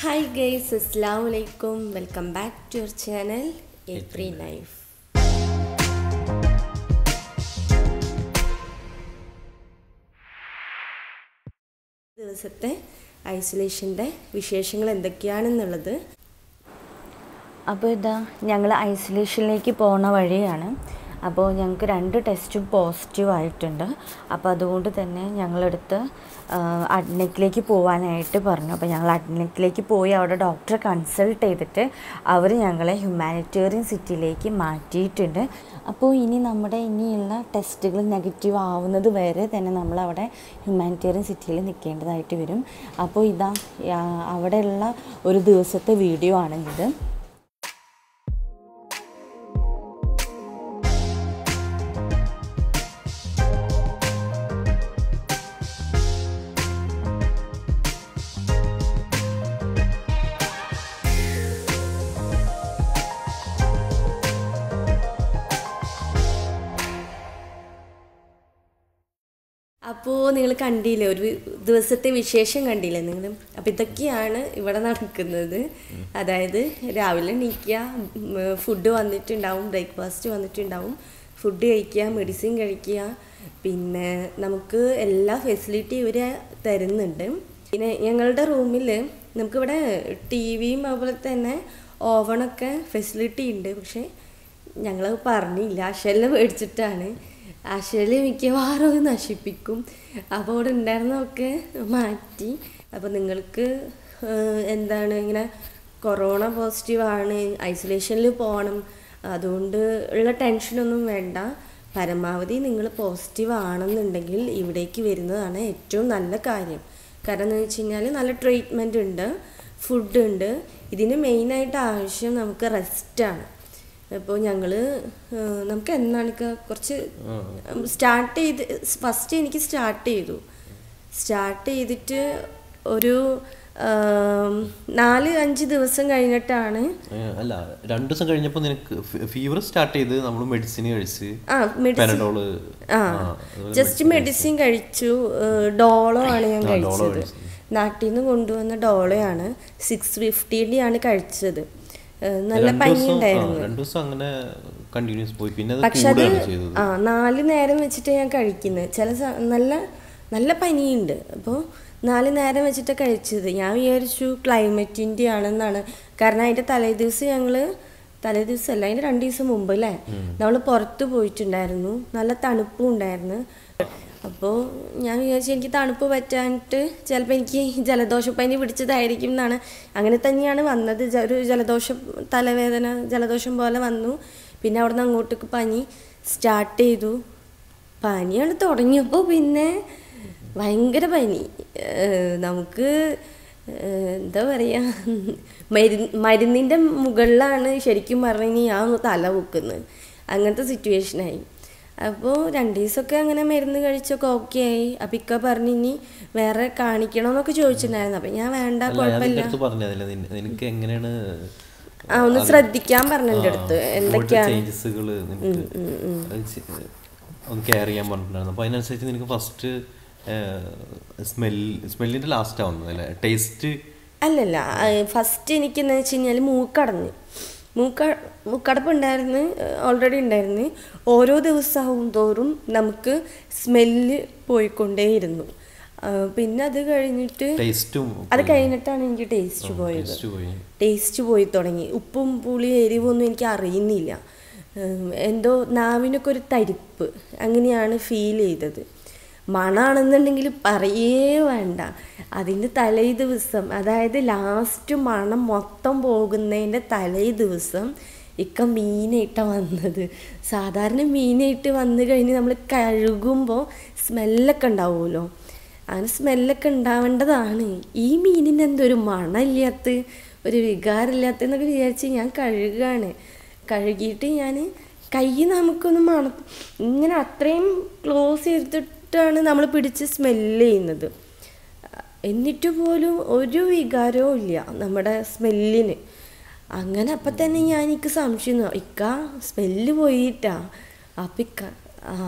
Hi guys അസ്സാം വലൈക്കും welcome back to your channel എപ്രി ലൈഫ് ദിവസത്തെ ഐസൊലേഷൻ്റെ വിശേഷങ്ങൾ എന്തൊക്കെയാണെന്നുള്ളത് അപ്പോൾ ഇതാ ഞങ്ങൾ ഐസൊലേഷനിലേക്ക് പോകുന്ന വഴിയാണ് അപ്പോൾ ഞങ്ങൾക്ക് രണ്ട് ടെസ്റ്റും പോസിറ്റീവ് ആയിട്ടുണ്ട് അപ്പോൾ അതുകൊണ്ട് തന്നെ ഞങ്ങളെടുത്ത് അഡ്നറ്റിലേക്ക് പോകാനായിട്ട് പറഞ്ഞു അപ്പോൾ ഞങ്ങൾ അഡ്നറ്റിലേക്ക് പോയി അവിടെ ഡോക്ടറെ കൺസൾട്ട് ചെയ്തിട്ട് അവർ ഞങ്ങളെ ഹ്യൂമാനിറ്റേറിയൻ സിറ്റിയിലേക്ക് മാറ്റിയിട്ടുണ്ട് അപ്പോൾ ഇനി നമ്മുടെ ഇനിയുള്ള ടെസ്റ്റുകൾ നെഗറ്റീവ് ആവുന്നത് വരെ തന്നെ നമ്മളവിടെ ഹ്യൂമാനിറ്റേറിയൻ സിറ്റിയിൽ നിൽക്കേണ്ടതായിട്ട് വരും അപ്പോൾ ഇതാ ആ, അവിടെയുള്ള ഒരു ദിവസത്തെ വീഡിയോ ആണിത് അപ്പോൾ നിങ്ങൾ കണ്ടില്ലേ ഒരു ദിവസത്തെ വിശേഷം കണ്ടില്ലേ നിങ്ങൾ അപ്പോൾ ഇതൊക്കെയാണ് ഇവിടെ നടക്കുന്നത് അതായത് രാവിലെ എണീക്കുക ഫുഡ് വന്നിട്ടുണ്ടാവും ബ്രേക്ക്ഫാസ്റ്റ് വന്നിട്ടുണ്ടാവും ഫുഡ് കഴിക്കുക മെഡിസിൻ കഴിക്കുക പിന്നെ നമുക്ക് എല്ലാ ഫെസിലിറ്റി ഇവർ തരുന്നുണ്ട് പിന്നെ ഞങ്ങളുടെ റൂമിൽ നമുക്കിവിടെ ടി വിയും അതുപോലെ തന്നെ ഓവണൊക്കെ ഫെസിലിറ്റി ഉണ്ട് പക്ഷേ ഞങ്ങൾ പറഞ്ഞില്ല അശെല്ലാം മേടിച്ചിട്ടാണ് അശല് മിക്കവാറും അത് നശിപ്പിക്കും അപ്പോൾ ഇവിടെ ഉണ്ടായിരുന്നതൊക്കെ മാറ്റി അപ്പോൾ നിങ്ങൾക്ക് ഏഹ്, എന്താണ് ഇങ്ങനെ കൊറോണ പോസിറ്റീവാണ് ഐസൊലേഷനിൽ പോകണം അതുകൊണ്ട് ഉള്ള ടെൻഷനൊന്നും വേണ്ട പരമാവധി നിങ്ങൾ പോസിറ്റീവ് ആണെന്നുണ്ടെങ്കിൽ ഇവിടേക്ക് വരുന്നതാണ് ഏറ്റവും നല്ല കാര്യം കാരണം എന്ന് വെച്ച് കഴിഞ്ഞാൽ നല്ല ട്രീറ്റ്മെൻറ്റ് ഉണ്ട് ഫുഡ് ഉണ്ട് ഇതിന് മെയിനായിട്ട് ആവശ്യം നമുക്ക് റെസ്റ്റാണ് അപ്പോൾ ഞങ്ങൾ നമുക്ക് എന്നാണ് ഇക്ക കുറച്ച് സ്റ്റാർട്ട് ചെയ്ത് ഫസ്റ്റ് എനിക്ക് സ്റ്റാർട്ട് ചെയ്തു സ്റ്റാർട്ട് ചെയ്തിട്ട് ഒരു ആം, നാല് അഞ്ച് ദിവസം കഴിഞ്ഞിട്ടാണ് ഏഹ് അല്ല രണ്ടു ദിവസം കഴിഞ്ഞപ്പോ നിനക്ക് ഫീവർ സ്റ്റാർട്ട് ചെയ്ത് നമ്മൾ മെഡിസിൻ കഴിച്ച് ആ മെഡിസിൻ പെനഡോള് ആ ജസ്റ്റ് മെഡിസിൻ കഴിച്ചു ഡോളോ ആണ് ഞാൻ ആ, ഡോളോ കഴിച്ചത് കഴിച്ചത്. നാട്ടിൽ നിന്ന് കൊണ്ടുവന്ന ഡോളോയാണ് സിക്സ് ഫിഫ്റ്റിയുടെ ആണ് കഴിച്ചത് ഏഹ്, നല്ല രണ്ടു പനി ദിവസം ആ, ഉണ്ടായിരുന്നു രണ്ടു ദിവസം അങ്ങനെ കണ്ടിന്യൂസ് പോയി പിന്നെ അത് പക്ഷെ അത് കൂടുകയാണ് ചെയ്തത് ആ നാല് നേരം വെച്ചിട്ട് ഞാൻ കഴിക്കുന്നത് ചില സ- നല്ല നല്ല പനിയുണ്ട് അപ്പോൾ നാല് നേരം വെച്ചിട്ട് കഴിച്ചത് ഞാൻ വിചാരിച്ചു ക്ലൈമറ്റിൻ്റെ ആണെന്നാണ് കാരണം അതിൻ്റെ തലേദിവസം ഞങ്ങൾ തലേദിവസം അല്ല അതിൻ്റെ രണ്ട് ദിവസം മുമ്പ് അല്ലേ നമ്മൾ പുറത്ത് പോയിട്ടുണ്ടായിരുന്നു നല്ല തണുപ്പും ഉണ്ടായിരുന്നു അപ്പോൾ ഞാൻ വിചാരിച്ചു എനിക്ക് തണുപ്പ് പറ്റാനിട്ട് ചിലപ്പോൾ എനിക്ക് ജലദോഷപ്പനി പിടിച്ചതായിരിക്കും എന്നാണ് അങ്ങനെ തന്നെയാണ് വന്നത് ജ- ഒരു ജലദോഷം തലവേദന ജലദോഷം പോലെ വന്നു പിന്നെ അവിടെ നിന്ന് അങ്ങോട്ടേക്ക് പനി സ്റ്റാർട്ട് ചെയ്തു പനിയാണ് തുടങ്ങിയപ്പോൾ പിന്നെ ഭയങ്കര പനി ഏഹ് നമുക്ക് ഏഹ് എന്താ പറയുക മരുന്ന് മരുന്നിൻ്റെ മുകളിലാണ് ശരിക്കും പറഞ്ഞു കഴിഞ്ഞാൽ ഞാൻ ഒന്ന് തല പൊക്കുന്നത് അങ്ങനത്തെ സിറ്റുവേഷനായി അപ്പോൾ രണ്ട് ദിവസമൊക്കെ അങ്ങനെ മരുന്ന് കഴിച്ചൊക്കെ ഓക്കെ ആയി അപ്പം ഇക്ക പറഞ്ഞു ഇനി വേറെ കാണിക്കണമെന്നൊക്കെ ചോദിച്ചിട്ടുണ്ടായിരുന്നു അപ്പം ഞാൻ വേണ്ട അല്ല ഞാൻ നിന്റെ കുഴപ്പമില്ല അടുത്ത് പറഞ്ഞതില്ല നിനക്ക് എങ്ങനെയാണ് ആ ഒന്ന് ശ്രദ്ധിക്കാൻ പറഞ്ഞു എൻ്റെ അടുത്ത് എന്തൊക്കെയാണ് ചേഞ്ചസുകൾ നിനക്ക് അത് ചെ- ഒന്ന് കെയർ ചെയ്യാൻ പറഞ്ഞിട്ടുണ്ടായിരുന്നു അപ്പോൾ അതിനനുസരിച്ച് നിനക്ക് ഫസ്റ്റ് സ്മെൽ സ്മെല്ലിന്റെ ലാസ്റ്റ് ആവുന്നത് അല്ലേ ടേസ്റ്റ് അല്ലല്ല ഫസ്റ്റ് എനിക്ക് എന്താ വെച്ച് കഴിഞ്ഞാൽ മൂക്കടഞ്ഞ് മൂക്ക മൂക്കടപ്പ് ഉണ്ടായിരുന്നു ഓൾറെഡി ഉണ്ടായിരുന്നു ഓരോ ദിവസമാവും തോറും നമുക്ക് സ്മെല്ല് പോയിക്കൊണ്ടേയിരുന്നു ആ, പിന്നെ അത് കഴിഞ്ഞിട്ട് ടേസ്റ്റും അത് കഴിഞ്ഞിട്ടാണ് എനിക്ക് ടേസ്റ്റ് പോയത് ടേസ്റ്റ് പോയി ടേസ്റ്റ് പോയി തുടങ്ങി ഉപ്പും പുളി എരിവൊന്നും എനിക്ക് അറിയുന്നില്ല ഉം, എന്തോ നാവിനൊക്കെ ഒരു തരിപ്പ് അങ്ങനെയാണ് ഫീൽ ചെയ്തത് മണാണെന്നുണ്ടെങ്കിൽ പറയേ വേണ്ട അതിൻ്റെ തലേ ദിവസം അതായത് ലാസ്റ്റ് മണം മൊത്തം പോകുന്നതിൻ്റെ തലേ ദിവസം ഇക്ക മീനായിട്ടാണ് വന്നത് സാധാരണ മീനായിട്ട് വന്നു കഴിഞ്ഞ് നമ്മൾ കഴുകുമ്പോൾ സ്മെല്ലൊക്കെ ഉണ്ടാവുമല്ലോ അങ്ങനെ സ്മെല്ലൊക്കെ ഉണ്ടാവേണ്ടതാണ് ഈ മീനിന് എന്തൊരു മണമില്ലാത്ത ഒരു വികാരമില്ലാത്ത എന്നൊക്കെ വിചാരിച്ച് ഞാൻ കഴുകുകയാണ് കഴുകിയിട്ട് ഞാൻ കൈ നമുക്കൊന്ന് മണ ഇങ്ങനെ അത്രയും ക്ലോസ് ചെയ്തിട്ടാണ് നമ്മൾ പിടിച്ച് സ്മെല്ല് ചെയ്യുന്നത് എന്നിട്ട് പോലും ഒരു വികാരവും ഇല്ല നമ്മുടെ സ്മെല്ലിന് അങ്ങനെ അപ്പം തന്നെ ഞാൻ എനിക്ക് സംശയം തോന്നി. ഇക്ക സ്മെല്ല് പോയിട്ടാ അപ്പം ഇക്ക ആ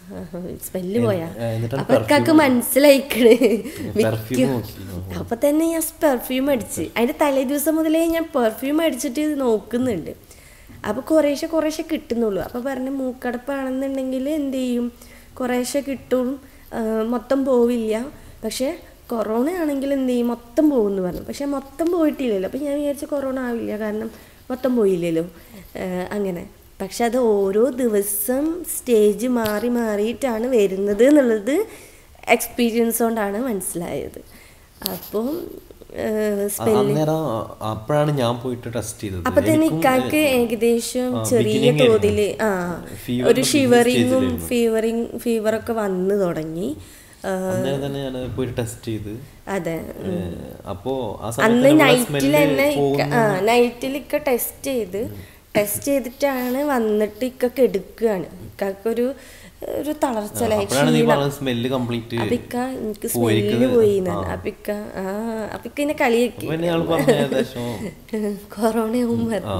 സ്മെല്ല് പോയാ ഏ, എന്നിട്ടാണ് അപ്പൊ ഇക്കാക്ക് മനസ്സിലായിക്കണ് പെർഫ്യൂം നോക്കി അപ്പൊ തന്നെ ഞാൻ പെർഫ്യൂം അടിച്ച് അതിന്റെ തലേ ദിവസം മുതലേ ഞാൻ പെർഫ്യൂം അടിച്ചിട്ട് നോക്കുന്നുണ്ട് അപ്പൊ കുറേശ്ശെ കുറേശ്ശെ കിട്ടുന്നുള്ളൂ അപ്പൊ പറഞ്ഞ് മൂക്കടപ്പാണെന്നുണ്ടെങ്കിൽ എന്ത് ചെയ്യും കുറേശ്ശെ കിട്ടും ആ, മൊത്തം പോവില്ല പക്ഷെ കൊറോണ ആണെങ്കിൽ എന്ത് ചെയ്യും മൊത്തം പോകും എന്ന് പറഞ്ഞു പക്ഷെ മൊത്തം പോയിട്ടില്ലല്ലോ അപ്പം ഞാൻ വിചാരിച്ച കൊറോണ ആവില്ല കാരണം മൊത്തം പോയില്ലല്ലോ ആ, അങ്ങനെ പക്ഷെ അത് ഓരോ ദിവസം സ്റ്റേജ് മാറി മാറിയിട്ടാണ് വരുന്നത് എന്നുള്ളത് എക്സ്പീരിയൻസ് കൊണ്ടാണ് മനസ്സിലായത് അപ്പം സ്പെല്ലിംഗ് അന്നേരം അപ്പോഴാണ് ഞാൻ പോയിട്ട് ടെസ്റ്റ് ചെയ്തത് അപ്പൊ തന്നെ എനിക്കും, ഇക്കാക്ക് ഏ, ഏകദേശം ആ, ചെറിയ beginning ആയിരുന്നു. തോതില് ആ Fever ഒരു ഒക്കെ ഷിവറിങ്ങും stage-ലായിരുന്നു. ഫീവറിങ് ഫീവറൊക്കെ വന്നു തുടങ്ങി ആ, അന്നേരം തന്നെ ഞാൻ പോയിട്ട് ടെസ്റ്റ് ചെയ്ത് അതെ ഏ, അപ്പോ ആ അന്ന് സമയത്ത് നൈറ്റിൽ തന്നെ ഇക്ക- പോകുന്ന ആ നൈറ്റിൽ ഇക്ക ടെസ്റ്റ് ചെയ്ത് ടെസ്റ്റ് ചെയ്തിട്ടാണ് വന്നിട്ട് ഇക്കൊക്കെ എടുക്കുകയാണ് ഇക്കൊരു ഒരു തളർച്ച like അപ്പോഴാണ് നീ ക്ഷീണം. പറഞ്ഞ സ്മെല്ല് കംപ്ലീറ്റ് അപ്പൊ ഇക്ക എനിക്ക് പോയിരിക്കുന്നത്. സ്മെല്ല് പോയി ആ. അപ്പൊ ഇക്ക ആ അപ്പൊ ഇക്ക ഇന്നെ കളിയാക്കി അപ്പൊ ഞങ്ങൾ പറഞ്ഞ ഏകദേശം കൊറോണയാവും ആ പറഞ്ഞു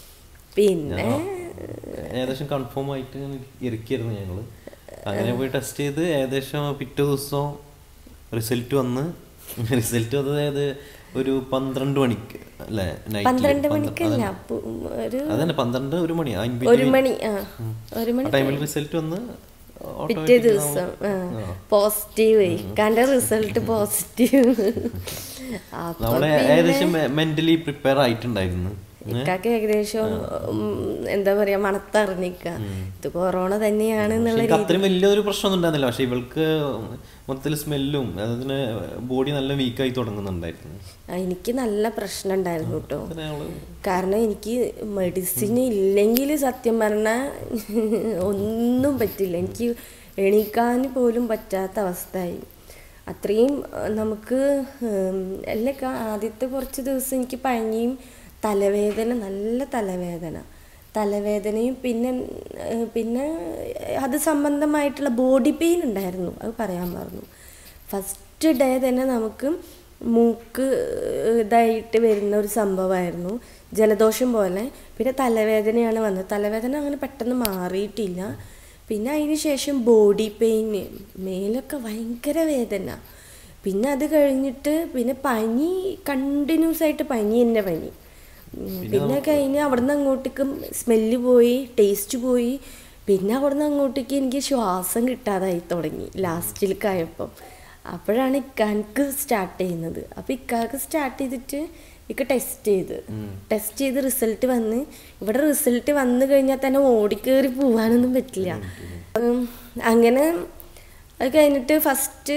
പിന്നെ ഏകദേശം കൺഫേം ആയിട്ട് ഇങ്ങനെ ഇരിക്കായിരുന്നു ഞങ്ങള് അങ്ങനെ പോയി ടെസ്റ്റ് ചെയ്ത് ഏകദേശം പിറ്റേ ദിവസം റിസൾട്ട് വന്ന് റിസൾട്ട് വന്നത് ഏത് ഒരു പന്ത്രണ്ട് മണിക്ക് അല്ലേ നൈറ്റ് പന്ത്രണ്ട് മണിക്കല്ല അപ്പൊ ഒരു അതന്നെ പന്ത്രണ്ട് ഒരു മണി ആ in ഒരു between. മണി ആ ഒരു മണി ആ ടൈമിൽ റിസൾട്ട് വന്ന് പിറ്റേ automatic ദിവസം നമ്മ- ആ. പോസിറ്റീവ് ഇക്കാന്റെ റിസൾട്ട് പോസിറ്റീവ് അപ്പൊ നമ്മളെ പിന്നെ ഏകദേശം മെന്റലി പ്രിപ്പയർ ആയിട്ടുണ്ടായിരുന്നു ഇക്കാക്ക് ഏകദേശം ഉം, എന്താ പറയാ മണത്തറിഞ്ഞിക്ക ഇത് കൊറോണ തന്നെയാണ് എന്നുള്ള എനിക്ക് അത്രയും വലിയൊരു പ്രശ്നമൊന്നും ഉണ്ടായിരുന്നില്ല പക്ഷെ ഇവൾക്ക് മൊത്തത്തിൽ സ്മെല്ലും അതിന് ബോഡി നല്ല വീക്കായി തുടങ്ങുന്നുണ്ടായിരുന്നു ആ, എനിക്ക് നല്ല പ്രശ്നം ഉണ്ടായിരുന്നു കേട്ടോ അങ്ങനെ ഞങ്ങള് കാരണം എനിക്ക് മെഡിസിൻ ഇല്ലെങ്കിൽ സത്യം പറഞ്ഞാൽ ഒന്നും പറ്റില്ല എനിക്ക് എണീക്കാൻ പോലും പറ്റാത്ത അവസ്ഥയായി അത്രയും ആ, നമുക്ക് ഉം, എല്ലാ കാ- ആദ്യത്തെ കുറച്ച് ദിവസം എനിക്ക് പനിയും തലവേദന നല്ല തലവേദന തലവേദനയും പിന്നെ ഏഹ്, പിന്നെ അത് സംബന്ധമായിട്ടുള്ള ബോഡി പെയിൻ ഉണ്ടായിരുന്നു അത് പറയാൻ പറഞ്ഞു ഫസ്റ്റ് ഡേ തന്നെ നമുക്ക് മൂക്ക് ഇതായിട്ട് വരുന്ന ഒരു സംഭവമായിരുന്നു ജലദോഷം പോലെ പിന്നെ തലവേദനയാണ് വന്നത് തലവേദന അങ്ങനെ പെട്ടെന്ന് മാറിയിട്ടില്ല പിന്നെ അതിന് ശേഷം ബോഡി പെയിന് മേലൊക്കെ ഭയങ്കര വേദന പിന്നെ അത് കഴിഞ്ഞിട്ട് പിന്നെ പനി കണ്ടിന്യൂസ് ആയിട്ട് പനി തന്നെ പനി ഉം, പിന്നെ കഴിഞ്ഞ് അവിടുന്ന് അങ്ങോട്ടേക്ക് സ്മെല്ല് പോയി ടേസ്റ്റ് പോയി പിന്നെ അവിടുന്ന് അങ്ങോട്ടേക്ക് എനിക്ക് ശ്വാസം കിട്ടാതായി തുടങ്ങി ലാസ്റ്റിലേക്കായപ്പം അപ്പോഴാണ് ഇക്കാക്ക് സ്റ്റാർട്ട് ചെയ്യുന്നത് അപ്പോൾ ഇക്കാക്ക് സ്റ്റാർട്ട് ചെയ്തിട്ട് ഇക്ക ടെസ്റ്റ് ചെയ്ത് ടെസ്റ്റ് ചെയ്ത് റിസൾട്ട് വന്ന് ഇവിടെ റിസൾട്ട് വന്നു കഴിഞ്ഞാൽ തന്നെ ഓടിക്കേറി പോവാനൊന്നും പറ്റില്ല ഉം, അങ്ങനെ അത് കഴിഞ്ഞിട്ട് ഫസ്റ്റ്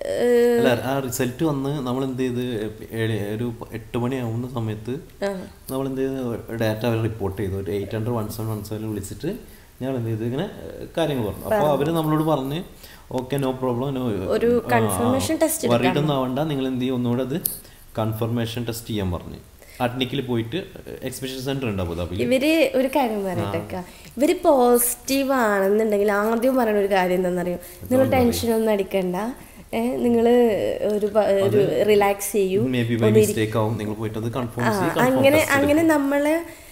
അല്ല ആ റിസൾട്ട് വന്ന് നമ്മൾ എന്ത് ചെയ്ത് ഏഴ്- ഒരു എട്ട് മണിയാവുന്ന സമയത്ത് നമ്മൾ എന്ത് ചെയ്ത് ഡാറ്റ അവർ റിപ്പോർട്ട് ചെയ്തു ഒരു eight hundred one seven one seven വിളിച്ചിട്ട് ഞങ്ങൾ എന്ത് ചെയ്തു ഇങ്ങനെ കാര്യങ്ങൾ പറഞ്ഞു അപ്പോൾ അവർ നമ്മളോട് പറഞ്ഞ് ഓക്കെ നോ പ്രോബ്ലം നോ ഒരു confirmation test എടുക്കാൻ വറീഡ് ഒന്നും ആവണ്ട നിങ്ങൾ എന്ത് ചെയ്യും ഒന്നുകൂടെ അത് കൺഫർമേഷൻ ടെസ്റ്റ് ചെയ്യാൻ പറഞ്ഞു അഡ്നിക്കിൽ പോയിട്ട് എക്സിബിഷൻ സെന്റർ ഉണ്ട് അബുദാബിയിൽ ഇവര് ഒരു കാര്യം പറയട്ടെ ഇവര് പോസിറ്റീവ് ആണെന്നുണ്ടെങ്കിൽ ആദ്യം പറയുന്ന ഒരു കാര്യം എന്താണെന്നറിയോ നിങ്ങൾ ടെൻഷൻ ഒന്നും അടിക്കണ്ട നിങ്ങൾ ഒരു പ- ഒരു റിലാക്സ് ചെയ്യൂ മേ ബി ബൈ മിസ്റ്റേക്ക് ആവും നിങ്ങൾ പോയിട്ട് അത് കൺഫേം ആ അങ്ങനെ അങ്ങനെ നമ്മളെ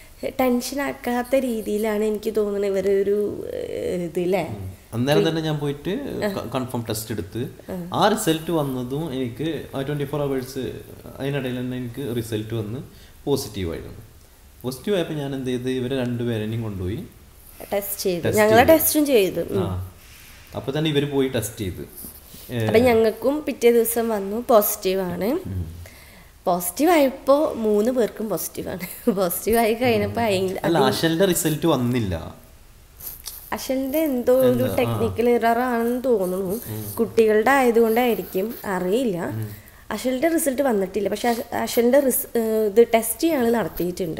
ടെൻഷൻ ആക്കാത്ത രീതിയിലാണ് എനിക്ക് തോന്നുന്നത് ഇവര് ഒരു ഇതില്ലേ അന്നേരം തന്നെ ഞാൻ പോയിട്ട് കൺഫേം ടെസ്റ്റ് എടുത്ത് ആ റിസൾട്ട് വന്നതും എനിക്ക് ആ ട്വൻറ്റി ഫോർ അവേഴ്സ് അതിനിടയിൽ തന്നെ എനിക്ക് റിസൾട്ട് വന്ന് പോസിറ്റീവ് ആയിരുന്നു പോസിറ്റീവ് ആയപ്പോൾ ഞാൻ എന്ത് ചെയ്ത് ഇവരെ രണ്ടുപേരെയും കൊണ്ടുപോയി ടെസ്റ്റ് ചെയ്തു Test ഞങ്ങളെ ചെയ്തു. ടെസ്റ്റും ചെയ്തു ആ അപ്പോൾ തന്നെ ഇവർ പോയി ടെസ്റ്റ് ചെയ്ത് ഏ, അപ്പൊ ഞങ്ങൾക്കും പിറ്റേ ദിവസം വന്നു പോസിറ്റീവ് ആണ് പോസിറ്റീവ് ആയപ്പോൾ മൂന്ന് പേർക്കും പോസിറ്റീവ് ആണ് പോസിറ്റീവ് ആയി കഴിഞ്ഞപ്പോൾ അയി- അല്ല ആഷലിന്റെ റിസൾട്ട് വന്നില്ല അഷലിന്റെ എന്തോ ഒരു ടെക്നിക്കൽ എറർ ആണെന്ന് തോന്നുന്നു കുട്ടികളുടെ ആയതുകൊണ്ടായിരിക്കും അറിയില്ല അഷലിന്റെ റിസൾട്ട് വന്നിട്ടില്ല പക്ഷെ അഷ- അഷലിന്റെ റിസ് ഏഹ് ഇത് ടെസ്റ്റ് ഞങ്ങൾ നടത്തിയിട്ടുണ്ട്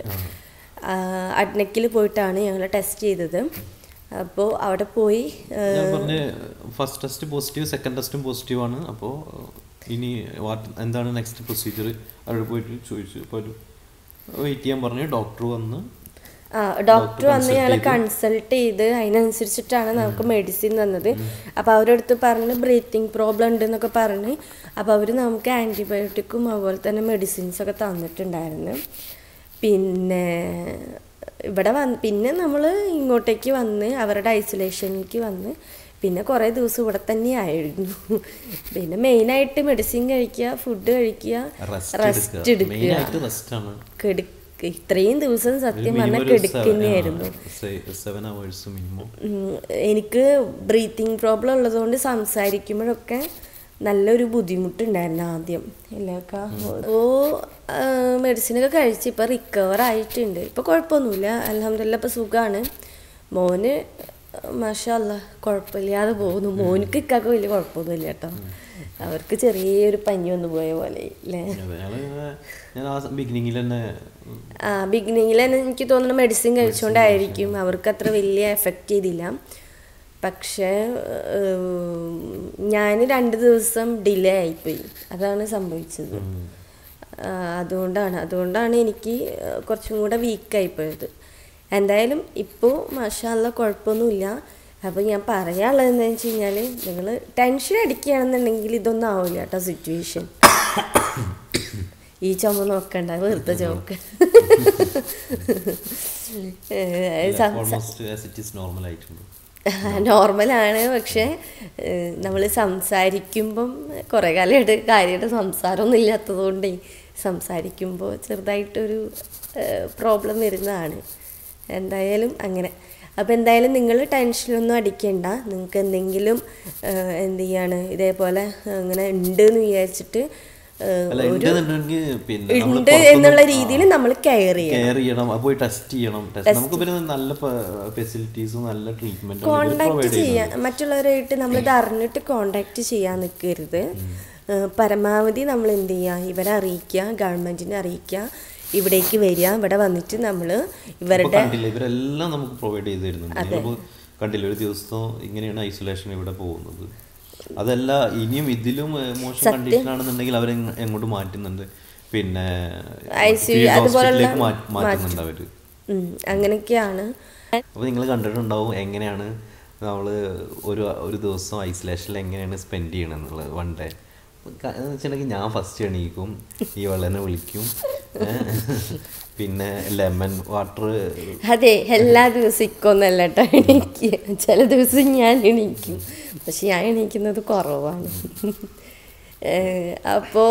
അഡ്നക്കിൽ പോയിട്ടാണ് ഞങ്ങൾ ടെസ്റ്റ് ചെയ്തത് അപ്പോൾ അവിടെ പോയി ഏഹ്, ഞാൻ പറഞ്ഞ ഫസ്റ്റ് ടെസ്റ്റ് പോസിറ്റീവ് സെക്കൻഡ് ടെസ്റ്റും പോസിറ്റീവ് ആണ് അപ്പോൾ ഇനി വാട്ട് എന്താണ് നെക്സ്റ്റ് പ്രൊസീജിയർ അവിടെ പോയിട്ട് ചോദിച്ചു അപ്പോൾ വെയിറ്റ് ചെയ്യാൻ പറഞ്ഞു ഡോക്ടർ വന്ന് ആ ഡോക്ടർ Doctor വന്ന് consult ഞങ്ങളെ ചെയ്ത്. കൺസൾട്ട് ചെയ്ത് അതിനനുസരിച്ചിട്ടാണ് നമുക്ക് മെഡിസിൻ തന്നത് അപ്പോൾ അവരടുത്ത് പറഞ്ഞ് ബ്രീത്തിങ് പ്രോബ്ലം ഉണ്ടെന്നൊക്കെ പറഞ്ഞ് അപ്പോൾ അവർ നമുക്ക് ആൻറ്റിബയോട്ടിക്കും അതുപോലെ തന്നെ മെഡിസിൻസ് ഒക്കെ തന്നിട്ടുണ്ടായിരുന്നു പിന്നെ ഇവിടെ വന്ന് പിന്നെ നമ്മൾ ഇങ്ങോട്ടേക്ക് വന്ന് അവരുടെ ഐസൊലേഷനിലേക്ക് വന്ന് പിന്നെ കുറേ ദിവസം ഇവിടെ തന്നെയായിരുന്നു പിന്നെ മെയിനായിട്ട് മെഡിസിൻ കഴിക്കുക ഫുഡ് കഴിക്കുക റെസ്റ്റ് റെസ്റ്റ് എടുക്കുക മെയിൻ എടുക്കുക ആയിട്ട് റെസ്റ്റ് ആണ് കിടക്ക ഇത്രയും ദിവസം സത്യം പറഞ്ഞാൽ കിടക്കുന്നതായിരുന്നു സെവൻ അവേഴ്സ് മിനിമം ഉം, എനിക്ക് ബ്രീത്തിങ് പ്രോബ്ലം ഉള്ളതുകൊണ്ട് സംസാരിക്കുമ്പോഴൊക്കെ നല്ലൊരു ബുദ്ധിമുട്ടുണ്ടായിരുന്നു ആദ്യം എല്ലാവർക്കാ ഓ മെഡിസിനൊക്കെ കഴിച്ച് ഇപ്പം റിക്കവർ ആയിട്ടുണ്ട് ഇപ്പം കുഴപ്പമൊന്നുമില്ല അലഹമില്ല ഇപ്പം സുഖമാണ് മോന് മാഷല്ല കുഴപ്പമില്ലാതെ പോകുന്നു മോനിക്ക് ഇക്കാക്ക് വലിയ കുഴപ്പമൊന്നുമില്ല കേട്ടോ അവർക്ക് ചെറിയൊരു പനി വന്നു പോയ പോലെ അല്ലേ അയാള് ഞാൻ ആ ബിഗിനിങ്ങിൽ തന്നെ ആ ബിഗിനിങ്ങിൽ തന്നെ എനിക്ക് തോന്നുന്നു മെഡിസിൻ കഴിച്ചുകൊണ്ടായിരിക്കും അവർക്ക് അത്ര വലിയ എഫക്റ്റ് ചെയ്തില്ല പക്ഷേ ഞാൻ രണ്ട് ദിവസം ഡിലേ ആയിപ്പോയി അതാണ് സംഭവിച്ചത് ആ, അതുകൊണ്ടാണ് അതുകൊണ്ടാണ് എനിക്ക് കുറച്ചും കൂടെ വീക്കായിപ്പോയത് എന്തായാലും ഇപ്പോൾ മാഷാല്ല കുഴപ്പമൊന്നുമില്ല അപ്പോൾ ഞാൻ പറയാനുള്ളത് എന്താണെന്ന് വെച്ച് കഴിഞ്ഞാൽ നിങ്ങൾ ടെൻഷൻ അടിക്കുകയാണെന്നുണ്ടെങ്കിൽ ഇതൊന്നും ആവില്ല കേട്ടോ സിറ്റുവേഷൻ ഈ ചുമ നോക്കണ്ട വെറുതെ choke almost as it is normal ആയിട്ടുണ്ട് നോർമലാണ് പക്ഷേ നമ്മൾ സംസാരിക്കുമ്പം കുറേ കാലമായിട്ട് കാര്യമായിട്ട് സംസാരമൊന്നും ഇല്ലാത്തതുകൊണ്ടേ സംസാരിക്കുമ്പോൾ ചെറുതായിട്ടൊരു പ്രോബ്ലം വരുന്നതാണ് എന്തായാലും അങ്ങനെ അപ്പോൾ എന്തായാലും നിങ്ങൾ ടെൻഷനൊന്നും അടിക്കണ്ട നിങ്ങൾക്ക് എന്തെങ്കിലും ഏഹ്, എന്ത് ചെയ്യാണ് ഇതേപോലെ അങ്ങനെ ഉണ്ട് എന്ന് വിചാരിച്ചിട്ട് ഏഹ്, അല്ല ഉണ്ടെന്നുണ്ടെങ്കിൽ പിന്നെ നമ്മള് ഉണ്ട് പുറത്തുനിന്ന് എന്നുള്ള രീതിയിൽ നമ്മൾ കെയർ ചെയ്യണം കെയർ ചെയ്യണം അത് പോയി ടെസ്റ്റ് ചെയ്യണം ടെസ്റ്റ് നമുക്ക് പിന്നെ നല്ല ഫെസിലിറ്റീസും നല്ല ട്രീറ്റ്മെന്റും കോണ്ടാക്ട് ചെയ്യാൻ മറ്റുള്ളവരായിട്ട് നമ്മൾ ഇത് അറിഞ്ഞിട്ട് കോണ്ടാക്ട് ചെയ്യാൻ നിൽക്കരുത് ഏഹ് പരമാവധി നമ്മൾ എന്ത് ചെയ്യുക ഇവരെ അറിയിക്കുക ഗവൺമെന്റിനെ അറിയിക്കുക ഇവിടേക്ക് വരിക ഇവിടെ വന്നിട്ട് നമ്മൾ ഇവരുടെ കണ്ടില്ല ഇവരെല്ലാം നമുക്ക് പ്രൊവൈഡ് ചെയ്ത് തരുന്നുണ്ട് നിങ്ങളിപ്പോൾ കണ്ടില്ല ഒരു ദിവസം ഇങ്ങനെയാണ് ഐസൊലേഷൻ ഇവിടെ പോകുന്നത് അതല്ല ഇനിയും ഇതിലും ഏഹ്, മോശം കണ്ടീഷൻ ആണെന്നുണ്ടെങ്കിൽ അവർ എങ്ങോട്ട് മാറ്റുന്നുണ്ട് പിന്നെ ICU field അതുപോലുള്ള hospital ലേക്ക് മാറ്റ്- മാറ്റുന്നുണ്ട് അവര് ഉം, അങ്ങനെയൊക്കെയാണ് അപ്പോൾ നിങ്ങൾ കണ്ടിട്ടുണ്ടാവും എങ്ങനെയാണ് നമ്മൾ ഒരു ഒരു ദിവസം ഐസൊലേഷനിൽ എങ്ങനെയാണ് സ്പെൻഡ് ചെയ്യണം എന്നുള്ളത് വൺ ഡേ എന്ന് വെച്ചിട്ടുണ്ടെങ്കിൽ ഞാൻ ഫസ്റ്റ് എണീക്കും ഈ വെള്ളനെ വിളിക്കും ഏ, പിന്നെ ലെമൺ വാട്ടർ അതെ എല്ലാ ദിവസവും ഇക്കൊന്നല്ല കേട്ടോ എണീക്കുക ചില ദിവസം ഞാൻ എണീക്കും പക്ഷെ ഞാൻ എണീക്കുന്നത് കുറവാണ് അപ്പോൾ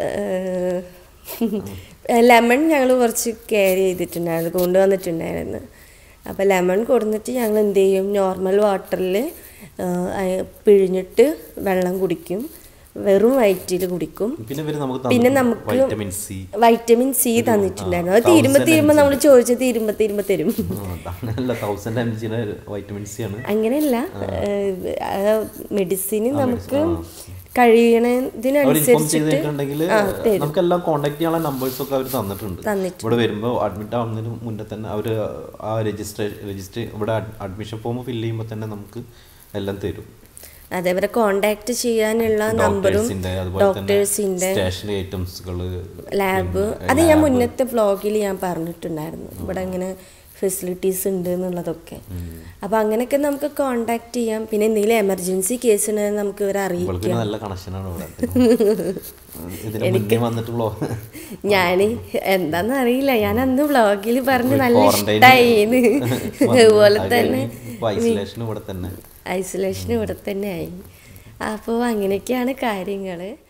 ലെമൺ ഞങ്ങൾ കുറച്ച് കെയർ ചെയ്തിട്ടുണ്ടായിരുന്നു കൊണ്ടുവന്നിട്ടുണ്ടായിരുന്നു അപ്പോൾ ലെമൺ കൊടുന്നിട്ട് ഞങ്ങൾ എന്ത് ചെയ്യും നോർമൽ വാട്ടറിൽ പിഴിഞ്ഞിട്ട് വെള്ളം കുടിക്കും വെറും വയറ്റിൽ കുടിക്കും പിന്നെ ഇവര് നമുക്ക് പിന്നെ തന്നു നമുക്ക് വൈറ്റമിൻ സി വൈറ്റമിൻ സി തന്നിട്ടുണ്ടായിരുന്നു അത് തീരുമ്പോൾ തീരുമ്പോൾ നമ്മൾ ചോദിച്ച തീരുമ്പോൾ തീരുമ്പോൾ തരും അങ്ങനെയല്ല തൗസൻഡ് എം ജിയുടെ വൈറ്റമിൻ സി ആണ് അങ്ങനെയല്ല മെഡിസിന് നമുക്ക് അവർ ഇൻഫോം കഴിയണതിനനുസരിച്ചിട്ട് ചെയ്തിട്ടുണ്ടെങ്കിൽ നമുക്കെല്ലാം കോൺടാക്ട് ചെയ്യാനുള്ള നമ്പേഴ്സ് ഒക്കെ അവർ തന്നിട്ടുണ്ട് തന്നിട്ടുണ്ട്. ഇവിടെ വരുമ്പോൾ അഡ്മിറ്റ് ആവുന്നതിന് മുന്നേ തന്നെ അവർ ആ രജിസ്റ്റർ രജിസ്റ്റർ ഇവിടെ അഡ്മിഷൻ ഫോം ഫില്ല് ചെയ്യുമ്പോൾ തന്നെ നമുക്ക് എല്ലാം തരും അതേപോലെ കോണ്ടാക്ട് ചെയ്യാനുള്ള നമ്പറും ഡോക്ടേഴ്സിന്റെ അതുപോലെ തന്നെ ഡോക്ടേഴ്സിന്റെ സ്റ്റേഷനറി ഐറ്റംസുകൾ ലാബ് അത് ഞാൻ മുന്നത്തെ വ്ളോഗിൽ ഞാൻ പറഞ്ഞിട്ടുണ്ടായിരുന്നു ഇവിടെ ഇങ്ങനെ ഫെസിലിറ്റീസ് ഉണ്ട് എന്നുള്ളതൊക്കെ അപ്പോൾ അങ്ങനെയൊക്കെ നമുക്ക് കോണ്ടാക്ട് ചെയ്യാം പിന്നെ എന്തെങ്കിലും എമർജൻസി കേസ് ഉണ്ടെങ്കിൽ നമുക്ക് ഇവരെ അറിയിക്കാം ഇവൾക്ക് നല്ല കണക്ഷനാണ് ഇവിടെ ഇതിന് മുന്നേ വന്നിട്ട് ബ്ലോ ഞാൻ എന്താന്ന് അറിയില്ല ഞാൻ അന്ന് വ്ളോഗിൽ പറഞ്ഞ് നല്ല Quarantine ഇഷ്ടായിന്ന് അതുപോലെ തന്നെ ഐസൊലേഷൻ ഇവിടെ തന്നെ ഐസൊലേഷൻ ഇവിടെ തന്നെ ആയി അപ്പോൾ അങ്ങനെയൊക്കെയാണ് കാര്യങ്ങൾ